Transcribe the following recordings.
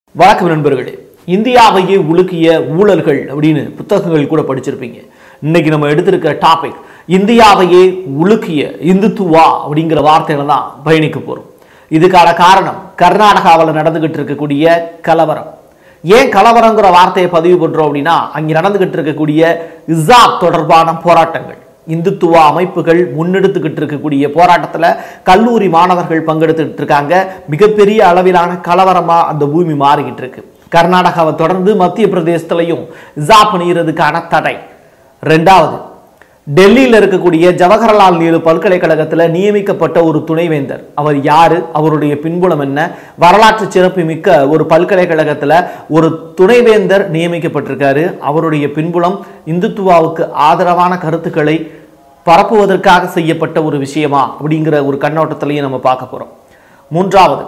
வணக்கம் நண்பர்களே இந்தியாவையே உலுக்கிய ஊழல்கள் அப்படின்னு புத்தகங்கள் கூட படிச்சிருப்பீங்க இன்னைக்கு நம்ம எடுத்திருக்க டாபிக் இந்தியாவையே உலுக்கிய இந்துத்துவா அப்படிங்கிற வார்த்தையில தான் பயணிக்க போறோம் இதுக்கான காரணம் கர்நாடகாவில் நடந்துகிட்டு இருக்கக்கூடிய கலவரம் ஏன் கலவரங்கிற வார்த்தையை பதிவு பண்றோம் அப்படின்னா அங்கே நடந்துகிட்டு இருக்கக்கூடிய இசாப் தொடர்பான போராட்டங்கள் இந்துத்துவ அமைப்புகள் முன்னெடுத்துக்கிட்டு இருக்கக்கூடிய போராட்டத்துல கல்லூரி மாணவர்கள் பங்கெடுத்துட்டு இருக்காங்க மிகப்பெரிய அளவிலான கலவரமா அந்த பூமி மாறிக்கிட்டு இருக்கு கர்நாடகாவை தொடர்ந்து மத்திய பிரதேசத்திலையும் இசாப் அணிகிறதுக்கான தடை ரெண்டாவது டெல்லியில் இருக்கக்கூடிய ஜவஹர்லால் நேரு பல்கலைக்கழகத்தில் நியமிக்கப்பட்ட ஒரு துணைவேந்தர் அவர் யாரு அவருடைய பின்புலம் என்ன வரலாற்று சிறப்பு மிக்க ஒரு பல்கலைக்கழகத்தில் ஒரு துணைவேந்தர் நியமிக்கப்பட்டிருக்காரு அவருடைய பின்புலம் இந்துத்துவாவுக்கு ஆதரவான கருத்துக்களை பரப்புவதற்காக செய்யப்பட்ட ஒரு விஷயமா அப்படிங்கிற ஒரு கண்ணோட்டத்திலையும் நம்ம பார்க்க போறோம் மூன்றாவது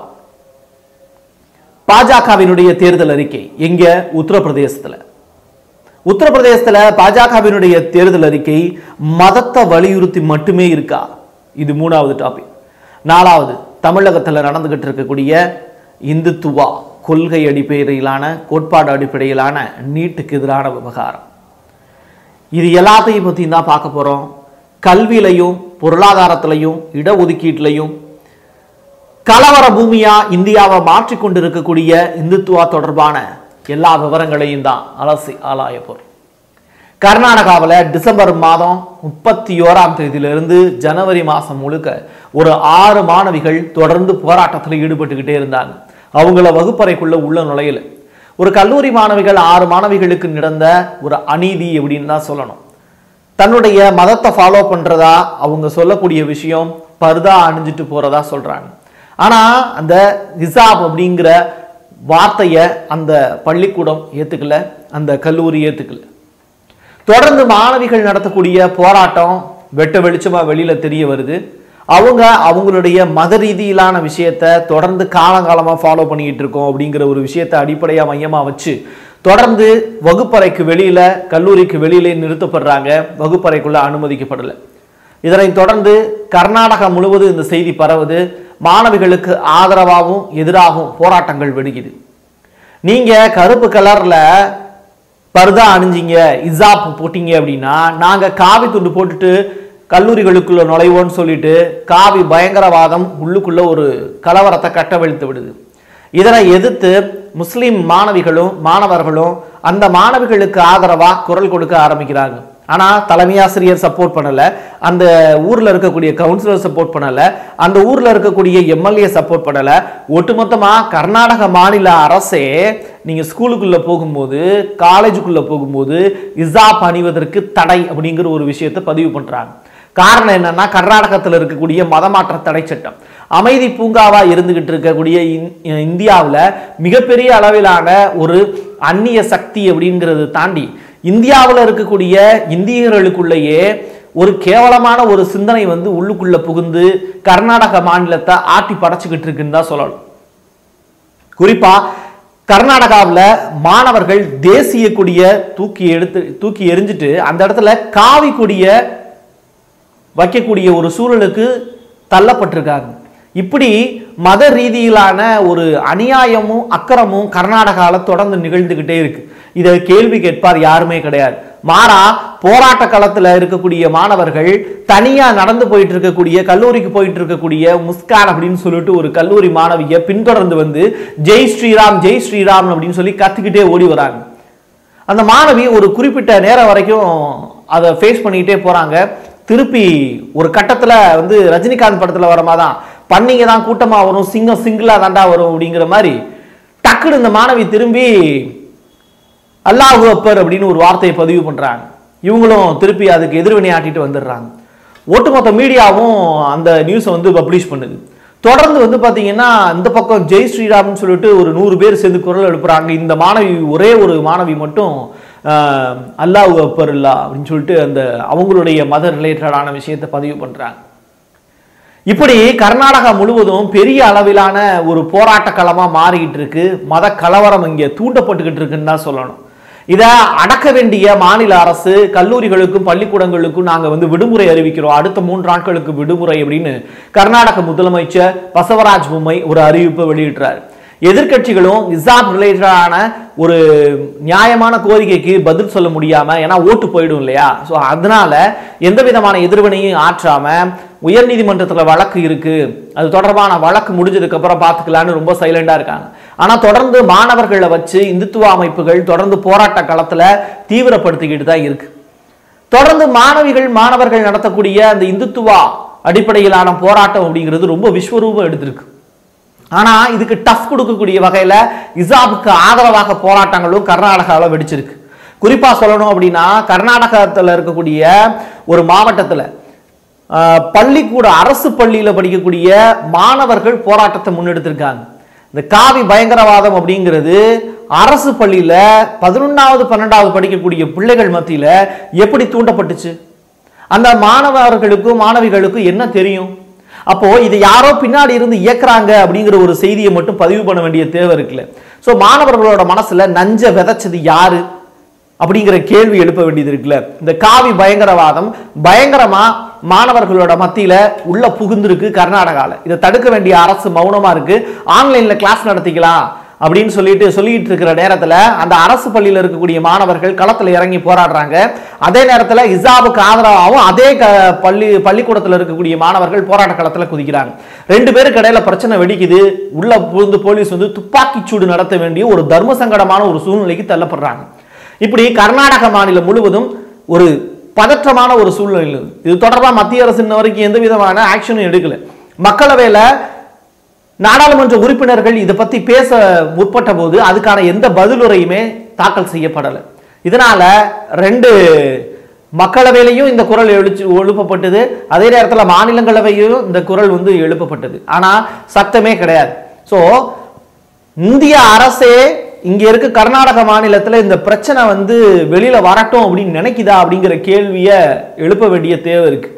பாஜகவினுடைய தேர்தல் அறிக்கை எங்க உத்தரப்பிரதேசத்துல உத்தரப்பிரதேசத்துல பாஜகவினுடைய தேர்தல் அறிக்கை மதத்தை வலியுறுத்தி மட்டுமே இருக்கா இது மூணாவது டாபிக் நாலாவது தமிழகத்துல நடந்துகிட்டு இருக்கக்கூடிய இந்துத்துவா கொள்கை அடிப்படையிலான கோட்பாடு அடிப்படையிலான நீட்டுக்கு எதிரான விவகாரம் இது எல்லாத்தையும் பற்றி தான் பார்க்க போகிறோம் கல்வியிலையும் பொருளாதாரத்திலையும் இடஒதுக்கீட்டிலையும் கலவர பூமியா இந்தியாவை மாற்றிக் கொண்டிருக்கக்கூடிய இந்துத்துவா தொடர்பான எல்லா விவரங்களையும் தான் அலசி ஆளாய போறோம் கர்நாடகாவில் டிசம்பர் மாதம் முப்பத்தி ஓராம் தேதியிலிருந்து ஜனவரி மாதம் முழுக்க ஒரு ஆறு மாணவிகள் தொடர்ந்து போராட்டத்தில் ஈடுபட்டுக்கிட்டே இருந்தாங்க அவங்கள வகுப்பறைக்குள்ள உள்ள நுழையல ஒரு கல்லூரி மாணவிகள் ஆறு மாணவிகளுக்கு நடந்த ஒரு அநீதி அப்படின்னு தான் சொல்லணும் தன்னுடைய மதத்தை ஃபாலோ பண்றதா அவங்க சொல்லக்கூடிய விஷயம் பர்தா அணிஞ்சிட்டு போறதா சொல்றாங்க ஆனா அந்த ஹிசாப் அப்படிங்கிற வார்த்தையை அந்த பள்ளிக்கூடம் ஏத்துக்கல அந்த கல்லூரி ஏத்துக்கல தொடர்ந்து மாணவிகள் நடத்தக்கூடிய போராட்டம் வெட்ட வெளிச்சமா வெளியில தெரிய வருது அவங்க அவங்களுடைய மத ரீதியிலான விஷயத்த தொடர்ந்து காலங்காலமா ஃபாலோ பண்ணிக்கிட்டு இருக்கோம் அப்படிங்கிற ஒரு விஷயத்தை அடிப்படையா மையமா வச்சு தொடர்ந்து வகுப்பறைக்கு வெளியில கல்லூரிக்கு வெளியிலே நிறுத்தப்படுறாங்க வகுப்பறைக்குள்ள அனுமதிக்கப்படல இதனைத் தொடர்ந்து கர்நாடகா முழுவதும் இந்த செய்தி பரவுது மாணவிகளுக்கு ஆதரவாகவும் எதிராகவும் போராட்டங்கள் வெடிக்குது நீங்க கருப்பு கலர்ல பர்தா அணிஞ்சிங்க இசாப் போட்டீங்க அப்படின்னா நாங்க காவி துண்டு போட்டுட்டு கல்லூரிகளுக்குள்ள நுழைவோம்னு சொல்லிட்டு காவி பயங்கரவாதம் உள்ளுக்குள்ள ஒரு கலவரத்தை கட்டவிழ்த்து விடுது இதனை எதிர்த்து முஸ்லிம் மாணவிகளும் மாணவர்களும் அந்த மாணவிகளுக்கு ஆதரவா குரல் கொடுக்க ஆரம்பிக்கிறாங்க ஆனா தலைமை ஆசிரியர் சப்போர்ட் பண்ணல அந்த ஊர்ல இருக்கக்கூடிய கவுன்சிலர் சப்போர்ட் பண்ணல அந்த ஊர்ல இருக்கக்கூடிய எம்எல்ஏ சப்போர்ட் பண்ணல ஒட்டுமொத்தமா கர்நாடக மாநில அரசே நீங்க ஸ்கூலுக்குள்ள போகும்போது காலேஜுக்குள்ள போகும்போது இசாப் அணிவதற்கு தடை அப்படிங்கிற ஒரு விஷயத்தை பதிவு பண்றாங்க காரணம் என்னன்னா கர்நாடகத்தில் இருக்கக்கூடிய மதமாற்ற தடை சட்டம் அமைதி பூங்காவா இருந்துகிட்டு இருக்கக்கூடிய இந்- இந்தியாவுல மிகப்பெரிய அளவிலான ஒரு அந்நிய சக்தி அப்படிங்கிறது தாண்டி இந்தியாவில் இருக்கக்கூடிய இந்தியர்களுக்குள்ளேயே ஒரு கேவலமான ஒரு சிந்தனை வந்து உள்ளுக்குள்ள புகுந்து கர்நாடக மாநிலத்தை ஆட்டி படைச்சுக்கிட்டு இருக்குன்னு தான் சொல்லணும் குறிப்பா கர்நாடகாவில் மாணவர்கள் தேசிய கொடிய தூக்கி எடுத்து தூக்கி எரிஞ்சிட்டு அந்த இடத்துல காவி கொடிய வைக்கக்கூடிய ஒரு சூழலுக்கு தள்ளப்பட்டிருக்காங்க இப்படி மத ரீதியிலான ஒரு அநியாயமும் அக்கிரமும் கர்நாடகாவில் தொடர்ந்து நிகழ்ந்துகிட்டே இருக்கு இதை கேள்வி கேட்பார் யாருமே கிடையாது மாறா போராட்ட களத்துல இருக்கக்கூடிய மாணவர்கள் தனியா நடந்து போயிட்டு இருக்கக்கூடிய கல்லூரிக்கு போயிட்டு இருக்கக்கூடிய முஸ்கான் அப்படின்னு சொல்லிட்டு ஒரு கல்லூரி மாணவியை பின்தொடர்ந்து வந்து ஜெய் ஸ்ரீராம் ஜெய் ஸ்ரீராம் அப்படின்னு சொல்லி கத்திக்கிட்டே ஓடி வராங்க அந்த மாணவி ஒரு குறிப்பிட்ட நேரம் வரைக்கும் அதை ஃபேஸ் பண்ணிக்கிட்டே போறாங்க திருப்பி ஒரு கட்டத்துல வந்து ரஜினிகாந்த் படத்துல வர மாதிரி தான் பண்ணிங்க தான் கூட்டமா வரும் சிங்கம் சிங்கிளா தாண்டா வரும் அப்படிங்கிற மாதிரி டக்குன்னு இந்த மாணவி திரும்பி அல்லாஹு அப்பர் அப்படின்னு ஒரு வார்த்தையை பதிவு பண்றாங்க இவங்களும் திருப்பி அதுக்கு எதிர்வினை ஆட்டிட்டு வந்துடுறாங்க ஒட்டுமொத்த மீடியாவும் அந்த நியூஸை வந்து பப்ளிஷ் பண்ணுது தொடர்ந்து வந்து பாத்தீங்கன்னா இந்த பக்கம் ஜெய் ஸ்ரீராம்னு சொல்லிட்டு ஒரு நூறு பேர் சேர்ந்து குரல் எழுப்புறாங்க இந்த மாணவி ஒரே ஒரு மாணவி மட்டும் ஆஹ், அல்லாஹு அப்பர் இல்லா அப்படின்னு சொல்லிட்டு அந்த அவங்களுடைய மத ரிலேட்டடான விஷயத்தை பதிவு பண்றாங்க இப்படி கர்நாடகா முழுவதும் பெரிய அளவிலான ஒரு போராட்ட களமா மாறிக்கிட்டு இருக்கு மத கலவரம் இங்கே தூண்டப்பட்டுக்கிட்டு இருக்குன்னு தான் சொல்லணும் இதை அடக்க வேண்டிய மாநில அரசு கல்லூரிகளுக்கும் பள்ளிக்கூடங்களுக்கும் நாங்க வந்து விடுமுறை அறிவிக்கிறோம் அடுத்த மூன்று நாட்களுக்கு விடுமுறை அப்படின்னு கர்நாடக முதலமைச்சர் பசவராஜ் பொம்மை ஒரு அறிவிப்பை வெளியிட்டார் எதிர்க்கட்சிகளும் இசாப் ரிலேட்டடான ஒரு நியாயமான கோரிக்கைக்கு பதில் சொல்ல முடியாம ஏன்னா ஓட்டு போயிடும் இல்லையா ஸோ அதனால எந்த விதமான எதிர்வினையும் ஆற்றாம உயர்நீதிமன்றத்துல வழக்கு இருக்கு அது தொடர்பான வழக்கு முடிஞ்சதுக்கு அப்புறம் பார்த்துக்கலான்னு ரொம்ப சைலண்டா இருக்காங்க ஆனா தொடர்ந்து மாணவர்களை வச்சு இந்துத்துவ அமைப்புகள் தொடர்ந்து போராட்ட களத்துல தீவிரப்படுத்திக்கிட்டு தான் இருக்கு தொடர்ந்து மாணவிகள் மாணவர்கள் நடத்தக்கூடிய அந்த இந்துத்துவா அடிப்படையிலான போராட்டம் அப்படிங்கிறது ரொம்ப விஸ்வரூபம் எடுத்திருக்கு ஆனா இதுக்கு டஃப் கொடுக்கக்கூடிய வகையில இசாபுக்கு ஆதரவாக போராட்டங்களும் கர்நாடகாவில் வெடிச்சிருக்கு குறிப்பா சொல்லணும் அப்படின்னா கர்நாடகத்தில் இருக்கக்கூடிய ஒரு மாவட்டத்தில் ஆஹ், பள்ளிக்கூட அரசு பள்ளியில படிக்கக்கூடிய மாணவர்கள் போராட்டத்தை முன்னெடுத்திருக்காங்க இந்த காவி பயங்கரவாதம் அப்படிங்கிறது அரசு பள்ளியில பதினொன்றாவது பன்னெண்டாவது படிக்கக்கூடிய பிள்ளைகள் மத்தியில எப்படி தூண்டப்பட்டுச்சு அந்த மாணவர்களுக்கும் மாணவிகளுக்கும் என்ன தெரியும் அப்போ இது யாரோ பின்னாடி இருந்து இயக்குறாங்க அப்படிங்கிற ஒரு செய்தியை மட்டும் பதிவு பண்ண வேண்டிய தேவை இருக்குல்ல ஸோ மாணவர்களோட மனசுல நஞ்ச விதைச்சது யாரு அப்படிங்கிற கேள்வி எழுப்ப வேண்டியது இருக்குல்ல இந்த காவி பயங்கரவாதம் பயங்கரமா மாணவர்களோட மத்தியில உள்ள புகுந்திருக்கு கர்நாடகால இதை தடுக்க வேண்டிய அரசு மௌனமா இருக்கு ஆன்லைன்ல கிளாஸ் நடத்திக்கலாம் அப்படின்னு சொல்லிட்டு சொல்லிட்டு இருக்கிற நேரத்துல அந்த அரசு பள்ளியில இருக்கக்கூடிய மாணவர்கள் களத்துல இறங்கி போராடுறாங்க அதே நேரத்துல இசாபுக்கு ஆதரவாகவும் அதே க- பள்ளி பள்ளிக்கூடத்துல இருக்கக்கூடிய மாணவர்கள் போராட்ட களத்துல குதிக்கிறாங்க ரெண்டு பேருக்கு இடையில பிரச்சனை வெடிக்குது உள்ள புகுந்து போலீஸ் வந்து துப்பாக்கி சூடு நடத்த வேண்டிய ஒரு தர்ம சங்கடமான ஒரு சூழ்நிலைக்கு தள்ளப்படுறாங்க இப்படி கர்நாடக மாநிலம் முழுவதும் ஒரு பதற்றமான ஒரு சூழ்நிலை இருக்குது. இது தொடர்பாக மத்திய அரசு இன்ன வரைக்கும் எந்த விதமான ஆக்ஷனும் எடுக்கல மக்களவையில நாடாளுமன்ற உறுப்பினர்கள் இதை பத்தி பேச முற்பட்ட போது அதுக்கான எந்த பதிலுரையுமே தாக்கல் செய்யப்படலை இதனால ரெண்டு மக்களவையிலையும் இந்த குரல் எழுச்சி எழுப்பப்பட்டது அதே நேரத்தில் மாநிலங்களவையிலும் இந்த குரல் வந்து எழுப்பப்பட்டது ஆனா சத்தமே கிடையாது ஸோ இந்திய அரசே இங்க இருக்க கர்நாடக மாநிலத்துல இந்த பிரச்சனை வந்து வெளியில வரட்டும் அப்படின்னு நினைக்குதா அப்படிங்கிற கேள்வியை எழுப்ப வேண்டிய தேவை இருக்கு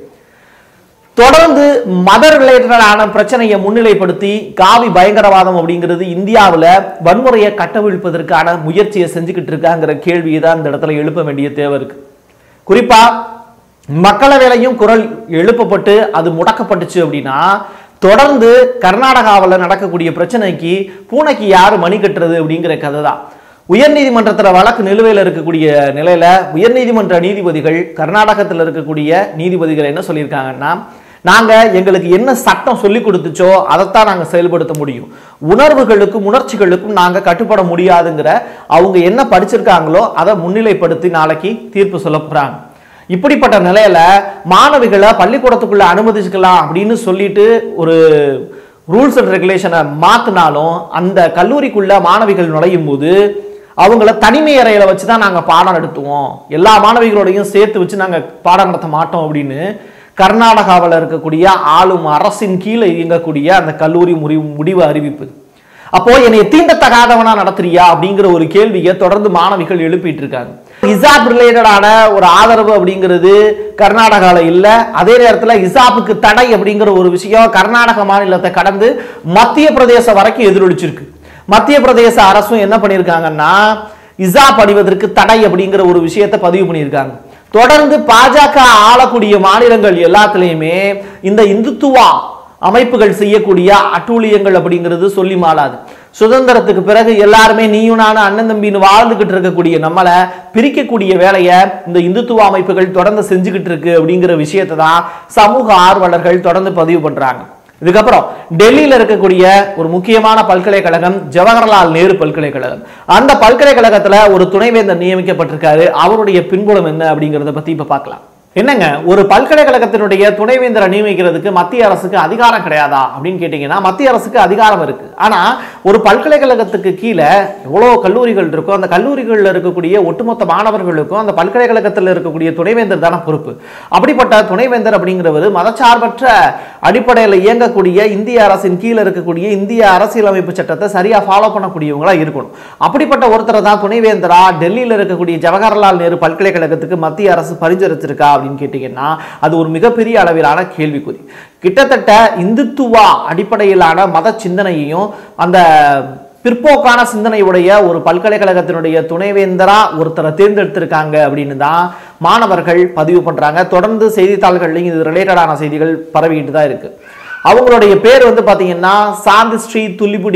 தொடர்ந்து மத ரிலேட்டடான பிரச்சனையை முன்னிலைப்படுத்தி காவி பயங்கரவாதம் அப்படிங்கிறது இந்தியாவில் வன்முறையை கட்டவிழ்ப்பதற்கான முயற்சியை செஞ்சுக்கிட்டு இருக்காங்கிற கேள்வியை தான் இந்த இடத்துல எழுப்ப வேண்டிய தேவை இருக்கு குறிப்பா மக்களவையிலையும் குரல் எழுப்பப்பட்டு அது முடக்கப்பட்டுச்சு அப்படின்னா தொடர்ந்து கர்நாடகாவில் நடக்கக்கூடிய பிரச்சனைக்கு பூனைக்கு யாரு மணி கட்டுறது அப்படிங்கிற கதை தான் உயர்நீதிமன்றத்தில் வழக்கு நிலுவையில் இருக்கக்கூடிய நிலையில உயர்நீதிமன்ற நீதிபதிகள் கர்நாடகத்தில் இருக்கக்கூடிய நீதிபதிகள் என்ன சொல்லியிருக்காங்கன்னா நாங்க எங்களுக்கு என்ன சட்டம் சொல்லி கொடுத்துச்சோ அதைத்தான் நாங்க செயல்படுத்த முடியும் உணர்வுகளுக்கும் உணர்ச்சிகளுக்கும் நாங்க கட்டுப்பட முடியாதுங்கிற அவங்க என்ன படிச்சிருக்காங்களோ அதை முன்னிலைப்படுத்தி நாளைக்கு தீர்ப்பு சொல்ல போறாங்க இப்படிப்பட்ட நிலையில மாணவிகளை பள்ளிக்கூடத்துக்குள்ள அனுமதிச்சுக்கலாம் அப்படின்னு சொல்லிட்டு ஒரு ரூல்ஸ் அண்ட் ரெகுலேஷனை மாத்தினாலும் அந்த கல்லூரிக்குள்ள மாணவிகள் நுழையும் போது அவங்கள தனிமை அறையில வச்சு தான் நாங்கள் பாடம் நடத்துவோம் எல்லா மாணவிகளோடையும் சேர்த்து வச்சு நாங்கள் பாடம் நடத்த மாட்டோம் அப்படின்னு கர்நாடகாவில் இருக்கக்கூடிய ஆளும் அரசின் கீழே இயங்கக்கூடிய அந்த கல்லூரி முடிவு முடிவு அறிவிப்பு அப்போ என்னை தீண்டத்தகாதவனா நடத்துறியா அப்படிங்கிற ஒரு கேள்வியை தொடர்ந்து மாணவிகள் எழுப்பிட்டு இருக்காங்க இசாப் ரிலேட்டடான ஒரு ஆதரவு அப்படிங்கிறது கர்நாடகால இல்ல அதே நேரத்துல இசாப்புக்கு தடை அப்படிங்கிற ஒரு விஷயம் கர்நாடக மாநிலத்தை கடந்து மத்திய பிரதேசம் வரைக்கும் எதிரொலிச்சிருக்கு மத்திய பிரதேச அரசும் என்ன பண்ணியிருக்காங்கன்னா இசாப் அணிவதற்கு தடை அப்படிங்கிற ஒரு விஷயத்தை பதிவு பண்ணியிருக்காங்க தொடர்ந்து பாஜக ஆளக்கூடிய மாநிலங்கள் எல்லாத்துலேயுமே இந்த இந்துத்துவா அமைப்புகள் செய்யக்கூடிய அட்டூழியங்கள் அப்படிங்கிறது சொல்லி மாளாது சுதந்திரத்துக்கு பிறகு எல்லாருமே நீயும் நானும் அண்ணன் தம்பின்னு வாழ்ந்துகிட்டு இருக்கக்கூடிய நம்மளை பிரிக்கக்கூடிய வேலையை இந்த இந்துத்துவ அமைப்புகள் தொடர்ந்து செஞ்சுக்கிட்டு இருக்கு அப்படிங்கிற விஷயத்தை தான் சமூக ஆர்வலர்கள் தொடர்ந்து பதிவு பண்றாங்க இதுக்கப்புறம் டெல்லியில இருக்கக்கூடிய ஒரு முக்கியமான பல்கலைக்கழகம் ஜவஹர்லால் நேரு பல்கலைக்கழகம் அந்த பல்கலைக்கழகத்துல ஒரு துணைவேந்தர் நியமிக்கப்பட்டிருக்காரு அவருடைய பின்புலம் என்ன அப்படிங்கறத பத்தி இப்ப பார்க்கலாம் என்னங்க ஒரு பல்கலைக்கழகத்தினுடைய துணைவேந்தரை நியமிக்கிறதுக்கு மத்திய அரசுக்கு அதிகாரம் கிடையாதா அப்படின்னு கேட்டீங்கன்னா மத்திய அரசுக்கு அதிகாரம் இருக்கு ஆனா ஒரு பல்கலைக்கழகத்துக்கு கீழே எவ்வளோ கல்லூரிகள் இருக்கோ அந்த கல்லூரிகளில் இருக்கக்கூடிய ஒட்டுமொத்த மாணவர்களுக்கும் அந்த பல்கலைக்கழகத்தில் இருக்கக்கூடிய துணைவேந்தர் தானே பொறுப்பு அப்படிப்பட்ட துணைவேந்தர் அப்படிங்கிறவர் மதச்சார்பற்ற அடிப்படையில் இயங்கக்கூடிய இந்திய அரசின் கீழே இருக்கக்கூடிய இந்திய அரசியலமைப்பு சட்டத்தை சரியா ஃபாலோ பண்ணக்கூடியவங்களா இருக்கணும் அப்படிப்பட்ட ஒருத்தரை தான் துணைவேந்தரா டெல்லியில் இருக்கக்கூடிய ஜவஹர்லால் நேரு பல்கலைக்கழகத்துக்கு மத்திய அரசு பரிந்துரைச்சிருக்கா அப்படின்னு கேட்டீங்கன்னா அது ஒரு மிகப்பெரிய அளவிலான கேள்விக்குறி கிட்டத்தட்ட இந்துத்துவா அடிப்படையிலான மத சிந்தனையையும் அந்த பிற்போக்கான சிந்தனையுடைய ஒரு பல்கலைக்கழகத்தினுடைய துணைவேந்தரா ஒருத்தரை தேர்ந்தெடுத்திருக்காங்க அப்படின்னு தான் மாணவர்கள் பதிவு பண்றாங்க தொடர்ந்து செய்தித்தாள்கள்லையும் இது ரிலேட்டடான செய்திகள் பரவிக்கிட்டு தான் இருக்கு அவங்களுடைய பேர் வந்து பாத்தீங்கன்னா சாந்தி ஸ்ரீ துல்லிபுடி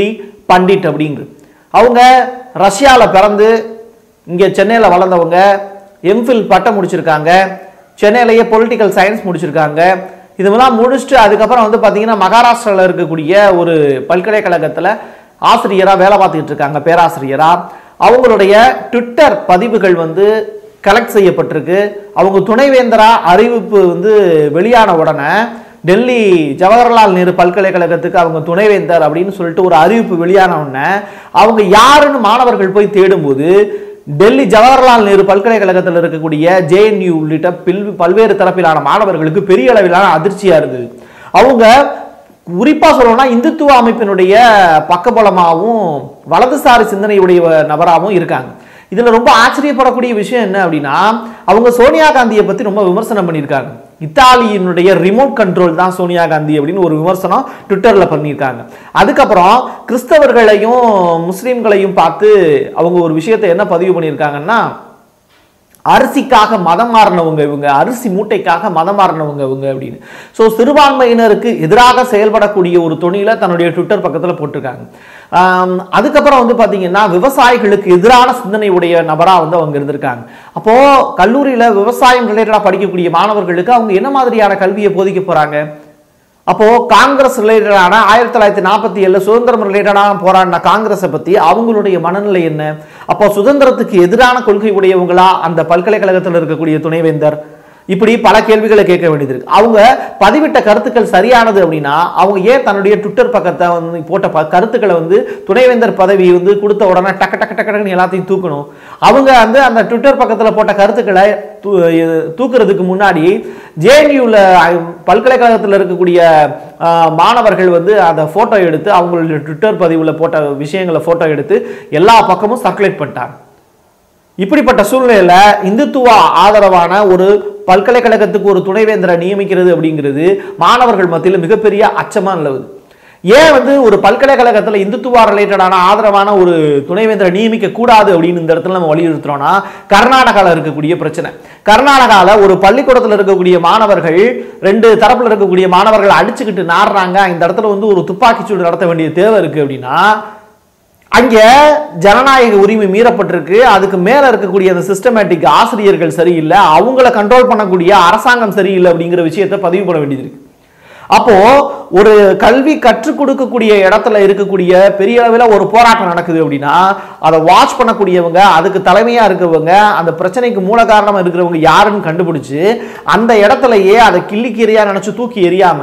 பண்டிட் அப்படிங்கிறது அவங்க ரஷ்யாவில் பிறந்து இங்கே சென்னையில் வளர்ந்தவங்க எம்ஃபில் பட்டம் முடிச்சிருக்காங்க சென்னையிலேயே பொலிட்டிக்கல் சயின்ஸ் முடிச்சிருக்காங்க இதெல்லாம் முடிச்சுட்டு அதுக்கப்புறம் வந்து பார்த்தீங்கன்னா மகாராஷ்டிராவில் இருக்கக்கூடிய ஒரு பல்கலைக்கழகத்தில் ஆசிரியராக வேலை பார்த்துக்கிட்டு இருக்காங்க பேராசிரியராக அவங்களுடைய ட்விட்டர் பதிவுகள் வந்து கலெக்ட் செய்யப்பட்டிருக்கு அவங்க துணைவேந்தரா அறிவிப்பு வந்து வெளியான உடனே டெல்லி ஜவஹர்லால் நேரு பல்கலைக்கழகத்துக்கு அவங்க துணைவேந்தர் அப்படின்னு சொல்லிட்டு ஒரு அறிவிப்பு வெளியான உடனே அவங்க யாருன்னு மாணவர்கள் போய் தேடும்போது டெல்லி ஜவஹர்லால் நேரு பல்கலைக்கழகத்தில் இருக்கக்கூடிய ஜேஎன்யூ உள்ளிட்ட பில் பல்வேறு தரப்பிலான மாணவர்களுக்கு பெரிய அளவிலான அதிர்ச்சியா இருந்தது அவங்க குறிப்பா சொல்லணும்னா இந்துத்துவ அமைப்பினுடைய பக்கபலமாகவும் வலதுசாரி சிந்தனையுடைய நபராகவும் இருக்காங்க இதுல ரொம்ப ஆச்சரியப்படக்கூடிய விஷயம் என்ன அப்படின்னா அவங்க சோனியா காந்தியை பத்தி ரொம்ப விமர்சனம் பண்ணியிருக்காங்க இத்தாலியினுடைய ரிமோட் கண்ட்ரோல் தான் சோனியா காந்தி அப்படின்னு ஒரு விமர்சனம் ட்விட்டர்ல பண்ணியிருக்காங்க அதுக்கப்புறம் கிறிஸ்தவர்களையும் முஸ்லீம்களையும் பார்த்து அவங்க ஒரு விஷயத்தை என்ன பதிவு பண்ணியிருக்காங்கன்னா அரிசிக்காக மதம் மாறினவங்க இவங்க அரிசி மூட்டைக்காக மதம் மாறினவங்க இவங்க அப்படின்னு ஸோ சிறுபான்மையினருக்கு எதிராக செயல்படக்கூடிய ஒரு துணியில தன்னுடைய ட்விட்டர் பக்கத்தில் போட்டிருக்காங்க ஆம், அதுக்கப்புறம் வந்து பார்த்தீங்கன்னா விவசாயிகளுக்கு எதிரான சிந்தனை உடைய நபராக வந்து அவங்க இருந்திருக்காங்க அப்போ கல்லூரியில் விவசாயம் ரிலேட்டடாக படிக்கக்கூடிய மாணவர்களுக்கு அவங்க என்ன மாதிரியான கல்வியை போதிக்க போறாங்க அப்போ காங்கிரஸ் ரிலேட்டடான ஆயிரத்தி தொள்ளாயிரத்தி நாற்பத்தி ஏழுல சுதந்திரம் ரிலேட்டடான போராடின காங்கிரஸை பத்தி அவங்களுடைய மனநிலை என்ன அப்போ சுதந்திரத்துக்கு எதிரான கொள்கை உடையவங்களா அந்த பல்கலைக்கழகத்தில் இருக்கக்கூடிய துணைவேந்தர் இப்படி பல கேள்விகளை கேட்க வேண்டியது இருக்கு அவங்க பதிவிட்ட கருத்துக்கள் சரியானது அப்படின்னா அவங்க ஏன் தன்னுடைய ட்விட்டர் பக்கத்தை வந்து போட்ட ப- கருத்துக்களை வந்து துணைவேந்தர் பதவி வந்து கொடுத்த உடனே டக்கு டக்கு டக்கு டக்குன்னு எல்லாத்தையும் தூக்கணும் அவங்க வந்து அந்த ட்விட்டர் பக்கத்தில் போட்ட கருத்துக்களை தூ- இது- தூக்குறதுக்கு முன்னாடி ஜேஎன்யூவில் பல்கலைக்கழகத்தில் இருக்கக்கூடிய ஆஹ், மாணவர்கள் வந்து அந்த ஃபோட்டோ எடுத்து அவங்களுடைய ட்விட்டர் பதிவில் போட்ட விஷயங்களை ஃபோட்டோ எடுத்து எல்லா பக்கமும் சர்க்குலேட் பண்ணிட்டாங்க இப்படிப்பட்ட சூழ்நிலையில இந்துத்துவ ஆதரவான ஒரு பல்கலைக்கழகத்துக்கு ஒரு துணைவேந்தரை நியமிக்கிறது அப்படிங்கிறது மாணவர்கள் மத்தியில் மிகப்பெரிய அச்சமா நிலவுது ஏன் வந்து ஒரு பல்கலைக்கழகத்தில் இந்துத்துவா ரிலேட்டடான ஆதரவான ஒரு துணைவேந்தரை நியமிக்க கூடாது அப்படின்னு இந்த இடத்துல நம்ம வலியுறுத்துறோம்னா கர்நாடகாவில் இருக்கக்கூடிய பிரச்சனை கர்நாடகாவில் ஒரு பள்ளிக்கூடத்தில் இருக்கக்கூடிய மாணவர்கள் ரெண்டு தரப்புல இருக்கக்கூடிய மாணவர்கள் அடிச்சுக்கிட்டு நாடுறாங்க இந்த இடத்துல வந்து ஒரு துப்பாக்கிச்சூடு நடத்த வேண்டிய தேவை இருக்கு அப்படின்னா அங்க ஜனநாயக உரிமை மீறப்பட்டிருக்கு அதுக்கு மேல இருக்கக்கூடிய அந்த சிஸ்டமேட்டிக் ஆசிரியர்கள் சரியில்லை அவங்கள கண்ட்ரோல் பண்ணக்கூடிய அரசாங்கம் சரியில்லை அப்படிங்கிற விஷயத்தை பதிவு பண்ண வேண்டியது இருக்கு அப்போ ஒரு கல்வி கற்றுக் கொடுக்கக்கூடிய இடத்துல இருக்கக்கூடிய பெரிய அளவில் ஒரு போராட்டம் நடக்குது அப்படின்னா அதை வாட்ச் பண்ணக்கூடியவங்க அதுக்கு தலைமையா இருக்கவங்க அந்த பிரச்சனைக்கு மூல காரணமா இருக்கிறவங்க யாருன்னு கண்டுபிடிச்சு அந்த இடத்துலயே அதை கிள்ளிக்கீரையா நினைச்சு தூக்கி எறியாம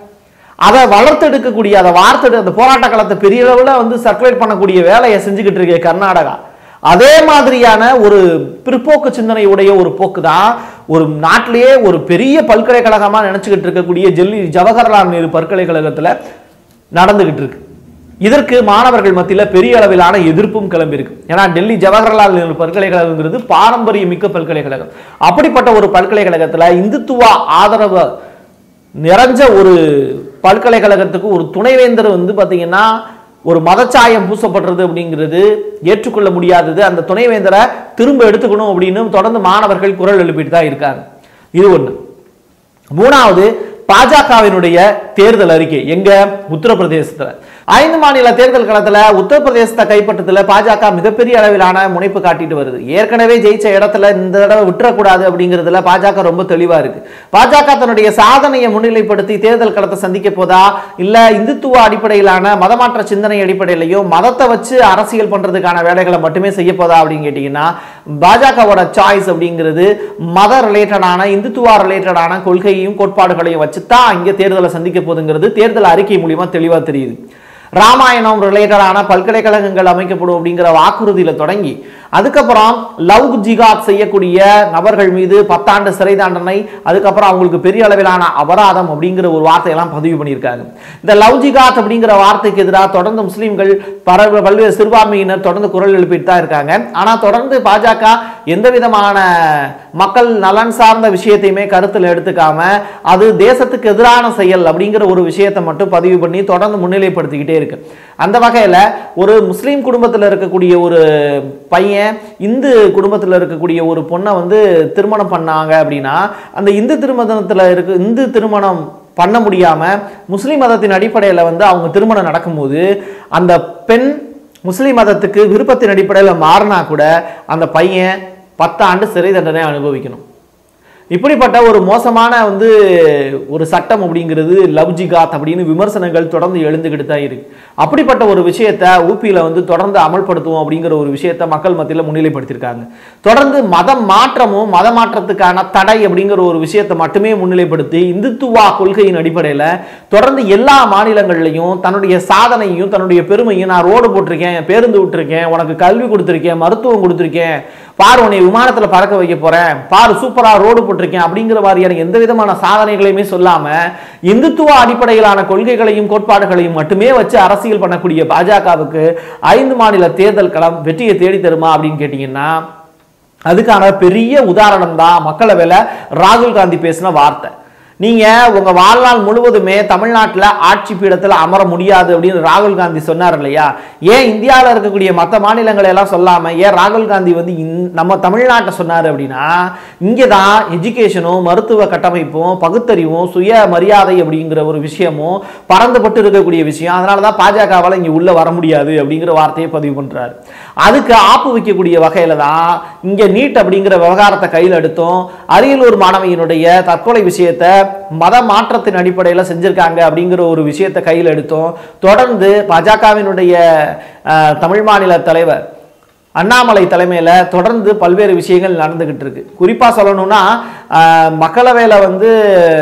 அதை வளர்த்தெடுக்கக்கூடிய அதை வார்த்தெடு அந்த போராட்ட காலத்தை பெரிய அளவில் வந்து சர்க்குலேட் பண்ணக்கூடிய வேலையை செஞ்சுக்கிட்டு இருக்கு கர்நாடகா அதே மாதிரியான ஒரு பிற்போக்கு சிந்தனை உடைய ஒரு போக்கு தான் ஒரு நாட்டிலேயே ஒரு பெரிய பல்கலைக்கழகமா நினைச்சுக்கிட்டு இருக்கக்கூடிய ஜெல்லி ஜவஹர்லால் நேரு பல்கலைக்கழகத்துல நடந்துகிட்டு இருக்கு இதற்கு மாணவர்கள் மத்தியில பெரிய அளவிலான எதிர்ப்பும் கிளம்பியிருக்கு ஏன்னா டெல்லி ஜவஹர்லால் நேரு பல்கலைக்கழகங்கிறது பாரம்பரியமிக்க பல்கலைக்கழகம் அப்படிப்பட்ட ஒரு பல்கலைக்கழகத்துல இந்துத்துவ ஆதரவு நிறைஞ்ச ஒரு பல்கலைக்கழகத்துக்கு ஒரு துணைவேந்தர் வந்து பாத்தீங்கன்னா ஒரு மதச்சாயம் பூசப்படுறது அப்படிங்கிறது ஏற்றுக்கொள்ள முடியாதது அந்த துணைவேந்தரை திரும்ப எடுத்துக்கணும் அப்படின்னு தொடர்ந்து மாணவர்கள் குரல் எழுப்பிட்டு தான் இருக்காங்க இது ஒண்ணு மூணாவது பாஜகவினுடைய தேர்தல் அறிக்கை எங்க உத்தரப்பிரதேசத்துல ஐந்து மாநில தேர்தல் களத்துல உத்தரப்பிரதேசத்தை கைப்பற்றதுல பாஜக மிகப்பெரிய அளவிலான முனைப்பு காட்டிட்டு வருது ஏற்கனவே ஜெயிச்ச இடத்துல இந்த தடவை விட்டுறக்கூடாது அப்படிங்கிறதுல பாஜக ரொம்ப தெளிவா இருக்கு பாஜக தன்னுடைய சாதனையை முன்னிலைப்படுத்தி தேர்தல் களத்தை சந்திக்க போதா இல்ல இந்துத்துவ அடிப்படையிலான மதமாற்ற சிந்தனை அடிப்படையிலையும் மதத்தை வச்சு அரசியல் பண்றதுக்கான வேலைகளை மட்டுமே செய்ய போதா அப்படின்னு கேட்டீங்கன்னா பாஜகவோட சாய்ஸ் அப்படிங்கிறது மத ரிலேட்டடான இந்துத்துவா ரிலேட்டடான கொள்கையையும் கோட்பாடுகளையும் வச்சு தான் இங்கே தேர்தலை சந்திக்க போகுதுங்கிறது தேர்தல் அறிக்கை மூலியமா தெளிவா தெரியுது ராமாயணம் ரிலேட்டடான பல்கலைக்கழகங்கள் அமைக்கப்படும் அப்படிங்கிற வாக்குறுதியில தொடங்கி அதுக்கப்புறம் லவ் ஜிகாத் செய்யக்கூடிய நபர்கள் மீது பத்தாண்டு சிறை தண்டனை அதுக்கப்புறம் அவங்களுக்கு பெரிய அளவிலான அபராதம் அப்படிங்கிற ஒரு வார்த்தையெல்லாம் பதிவு பண்ணியிருக்காங்க இந்த லவ் ஜிகாத் அப்படிங்கிற வார்த்தைக்கு எதிராக தொடர்ந்து முஸ்லீம்கள் பர பல்வேறு சிறுபான்மையினர் தொடர்ந்து குரல் எழுப்பிட்டு தான் இருக்காங்க ஆனா தொடர்ந்து பாஜக எந்த விதமான மக்கள் நலன் சார்ந்த விஷயத்தையுமே கருத்தில் எடுத்துக்காம அது தேசத்துக்கு எதிரான செயல் அப்படிங்கிற ஒரு விஷயத்தை மட்டும் பதிவு பண்ணி தொடர்ந்து முன்னிலைப்படுத்திக்கிட்டே இருக்கு அந்த வகையில ஒரு முஸ்லீம் குடும்பத்தில் இருக்கக்கூடிய ஒரு பையன் இந்து குடும்பத்தில் இருக்கக்கூடிய ஒரு பொண்ணை வந்து திருமணம் பண்ணாங்க அப்படின்னா அந்த இந்து திருமணத்தில் இருக்க இந்து திருமணம் பண்ண முடியாம முஸ்லிம் மதத்தின் அடிப்படையில் வந்து அவங்க திருமணம் நடக்கும்போது அந்த பெண் முஸ்லிம் மதத்துக்கு விருப்பத்தின் அடிப்படையில் மாறினா கூட அந்த பையன் பத்தாண்டு சிறை தண்டனை அனுபவிக்கணும் இப்படிப்பட்ட ஒரு மோசமான வந்து ஒரு சட்டம் அப்படிங்கிறது லவ் ஜிகாத் அப்படின்னு விமர்சனங்கள் தொடர்ந்து எழுந்துக்கிட்டு தான் இருக்கு அப்படிப்பட்ட ஒரு விஷயத்த ஊபியில் வந்து தொடர்ந்து அமல்படுத்துவோம் அப்படிங்கிற ஒரு விஷயத்த மக்கள் மத்தியில் முன்னிலைப்படுத்தியிருக்காங்க தொடர்ந்து மதம் மாற்றமும் மத மாற்றத்துக்கான தடை அப்படிங்கிற ஒரு விஷயத்தை மட்டுமே முன்னிலைப்படுத்தி இந்துத்துவா கொள்கையின் அடிப்படையில் தொடர்ந்து எல்லா மாநிலங்கள்லையும் தன்னுடைய சாதனையும் தன்னுடைய பெருமையும் நான் ரோடு போட்டிருக்கேன் பேருந்து விட்டுருக்கேன் உனக்கு கல்வி கொடுத்துருக்கேன் மருத்துவம் கொடுத்துருக்கேன் பாரு உன்னை விமானத்தில் பறக்க வைக்க போறேன் பாரு சூப்பரா ரோடு போட்டிருக்கேன் அப்படிங்கிற மாதிரியான எந்த விதமான சாதனைகளையுமே சொல்லாம இந்துத்துவ அடிப்படையிலான கொள்கைகளையும் கோட்பாடுகளையும் மட்டுமே வச்சு அரசியல் பண்ணக்கூடிய பாஜகவுக்கு ஐந்து மாநில தேர்தல் களம் வெற்றியை தேடி தருமா அப்படின்னு கேட்டீங்கன்னா அதுக்கான பெரிய உதாரணம் தான் மக்களவையில் ராகுல் காந்தி பேசின வார்த்தை நீங்க உங்க வாழ்நாள் முழுவதுமே தமிழ்நாட்டில் ஆட்சி பீடத்தில் அமர முடியாது அப்படின்னு ராகுல் காந்தி சொன்னார் இல்லையா ஏன் இந்தியாவில் இருக்கக்கூடிய மற்ற மாநிலங்களை எல்லாம் சொல்லாம ஏன் ராகுல் காந்தி வந்து இந்த- நம்ம தமிழ்நாட்டை சொன்னார் அப்படின்னா இங்கே தான் எஜுகேஷனும் மருத்துவ கட்டமைப்பும் பகுத்தறிவும் சுய மரியாதை அப்படிங்கிற ஒரு விஷயமும் பறந்துபட்டு இருக்கக்கூடிய விஷயம் அதனால தான் பாஜகவால் இங்கே உள்ள வர முடியாது அப்படிங்கிற வார்த்தையை பதிவு பண்றாரு அதுக்கு ஆப்பு வைக்கக்கூடிய வகையில தான் இங்க நீட் அப்படிங்கிற விவகாரத்தை கையில் எடுத்தோம் அரியலூர் மாணவியினுடைய தற்கொலை விஷயத்தை மத மாற்றத்தின் அடிப்படையில் செஞ்சிருக்காங்க அப்படிங்கிற ஒரு விஷயத்தை கையில் எடுத்தோம் தொடர்ந்து பாஜகவினுடைய அஹ், தமிழ் மாநில தலைவர் அண்ணாமலை தலைமையில் தொடர்ந்து பல்வேறு விஷயங்கள் நடந்துகிட்டு இருக்கு குறிப்பாக சொல்லணும்னா அஹ், மக்களவையில வந்து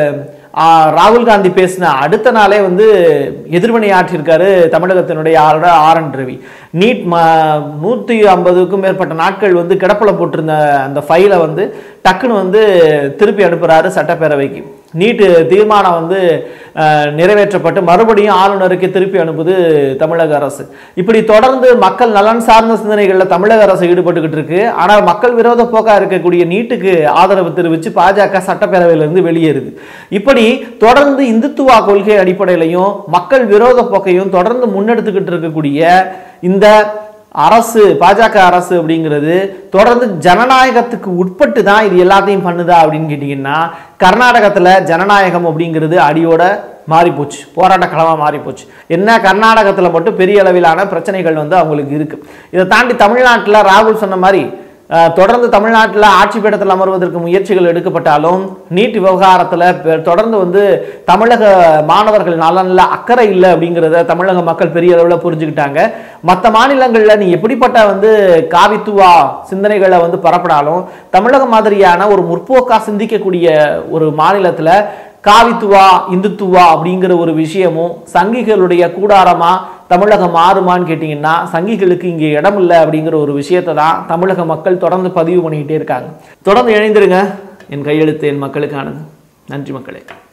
அஹ், ராகுல் காந்தி பேசின அடுத்த நாளே வந்து எதிர்வினை ஆற்றியிருக்காரு தமிழகத்தினுடைய ஆளுநர் ஆர் என் ரவி நீட் ம நூற்றி ஐம்பதுக்கும் மேற்பட்ட நாட்கள் வந்து கிடப்பில் போட்டிருந்த அந்த ஃபைலை வந்து டக்குன்னு வந்து திருப்பி அனுப்புகிறாரு சட்டப்பேரவைக்கு நீட்டு தீர்மானம் வந்து அஹ், நிறைவேற்றப்பட்டு மறுபடியும் ஆளுநருக்கு திருப்பி அனுப்புது தமிழக அரசு இப்படி தொடர்ந்து மக்கள் நலன் சார்ந்த சிந்தனைகளில் தமிழக அரசு ஈடுபட்டுக்கிட்டு இருக்கு ஆனால் மக்கள் விரோத போக்கா இருக்கக்கூடிய நீட்டுக்கு ஆதரவு தெரிவித்து பாஜக சட்டப்பேரவையிலிருந்து வெளியேறுது இப்படி தொடர்ந்து இந்துத்துவா கொள்கை அடிப்படையிலையும் மக்கள் விரோத போக்கையும் தொடர்ந்து முன்னெடுத்துக்கிட்டு இருக்கக்கூடிய இந்த அரசு பாஜக அரசு அப்படிங்கிறது தொடர்ந்து ஜனநாயகத்துக்கு உட்பட்டு தான் இது எல்லாத்தையும் பண்ணுதா அப்படின்னு கேட்டிங்கன்னா கர்நாடகத்தில் ஜனநாயகம் அப்படிங்கிறது அடியோட மாறி போச்சு போராட்ட களமாக மாறி போச்சு என்ன கர்நாடகத்தில் மட்டும் பெரிய அளவிலான பிரச்சனைகள் வந்து அவங்களுக்கு இருக்கு இதை தாண்டி தமிழ்நாட்டில் ராகுல் சொன்ன மாதிரி அஹ், தொடர்ந்து தமிழ்நாட்டில் ஆட்சி பீடத்தில் அமர்வதற்கு முயற்சிகள் எடுக்கப்பட்டாலும் நீட் விவகாரத்தில் தொடர்ந்து வந்து தமிழக மாணவர்கள் நலனில் அக்கறை இல்லை அப்படிங்கிறத தமிழக மக்கள் பெரிய அளவில் புரிஞ்சுக்கிட்டாங்க மற்ற மாநிலங்களில் நீ எப்படிப்பட்ட வந்து காவித்துவா சிந்தனைகளை வந்து பரப்படாலும் தமிழகம் மாதிரியான ஒரு முற்போக்கா சிந்திக்கக்கூடிய ஒரு மாநிலத்தில் காவித்துவா இந்துத்துவா அப்படிங்கிற ஒரு விஷயமும் சங்கிகளுடைய கூடாரமா தமிழகம் மாறுமான்னு கேட்டிங்கன்னா சங்கிகளுக்கு இங்கே இடம் இல்லை அப்படிங்கிற ஒரு விஷயத்தை தான் தமிழக மக்கள் தொடர்ந்து பதிவு பண்ணிக்கிட்டே இருக்காங்க தொடர்ந்து இணைந்திருங்க என் கையெழுத்து என் மக்களுக்கானது நன்றி மக்களே